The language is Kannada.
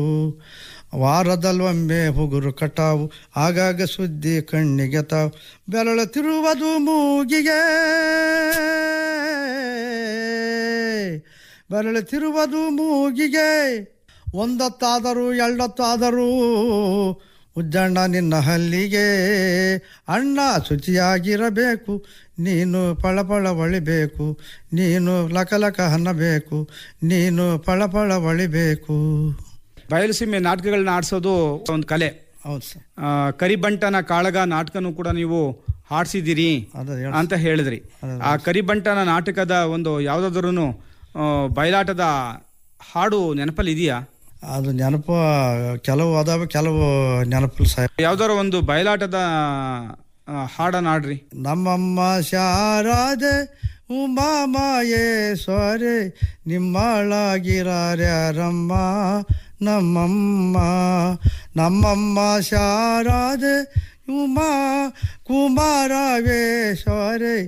ವಾರದಲ್ಲೊಮ್ಮೆ ಹುಗುರು ಕಟಾವು ಆಗಾಗ ಸುದ್ದಿ ಕಣ್ಣಿಗೆ ತಾವು ಬೆರಳುತ್ತಿರುವುದು ಮೂಗಿಗೆ ಬೆರಳುತ್ತಿರುವುದು ಮೂಗಿಗೆ ಒಂದತ್ತಾದರೂ ಎರಡತ್ತಾದರೂ ಉಜ್ಜಣ್ಣ ನಿನ್ನ ಹಲ್ಲಿಗೆ ಅಣ್ಣ ಶುಚಿಯಾಗಿರಬೇಕು ನೀನು ಪಳಪಳ ಒಳಿಬೇಕು ನೀನು ಲಕಲಕ ಹನ್ನಬೇಕು ನೀನು ಪಳಪಳ ಒಳಿಬೇಕು ಬಯಲುಸೀಮೆ ನಾಟಕಗಳನ್ನ ಆಡಿಸೋದು ಒಂದು ಕಲೆ ಹೌದು ಸರ್ ಆ, ಕರಿಬಂಟನ ಕಾಳಗ ನಾಟಕನೂ ಕೂಡ ನೀವು ಹಾಡ್ಸಿದ್ದೀರಿ ಅದು ಹೇಳ್- ಅಂತ ಹೇಳಿದ್ರಿ ಆ ಕರಿಬಂಟನ ನಾಟಕದ ಒಂದು ಯಾವುದಾದ್ರೂ ಬಯಲಾಟದ ಹಾಡು ನೆನಪಲ್ಲಿ ಇದೆಯಾ ಅದು ನೆನಪು ಕೆಲವು ಅದಾವ ಕೆಲವು ನೆನಪು ಸಾಹೇಬ್ ಯಾವ್ದಾರ ಒಂದು ಬಯಲಾಟದ ಆ, ಹಾಡನ್ನ ಹಾಡ್ರಿ ನಮ್ಮಮ್ಮ ಶಾರಾದೆ ಉಮಾಮಾಯೇಶ್ವರೆ ನಿಮ್ಮಳಾಗಿರಾರ್ಯಾರಮ್ಮ ನಮ್ಮಮ್ಮ ನಮ್ಮಮ್ಮ ಶಾರಾದೆ ಉಮಾ ಕುಮಾರವೇಶ್ವರೆ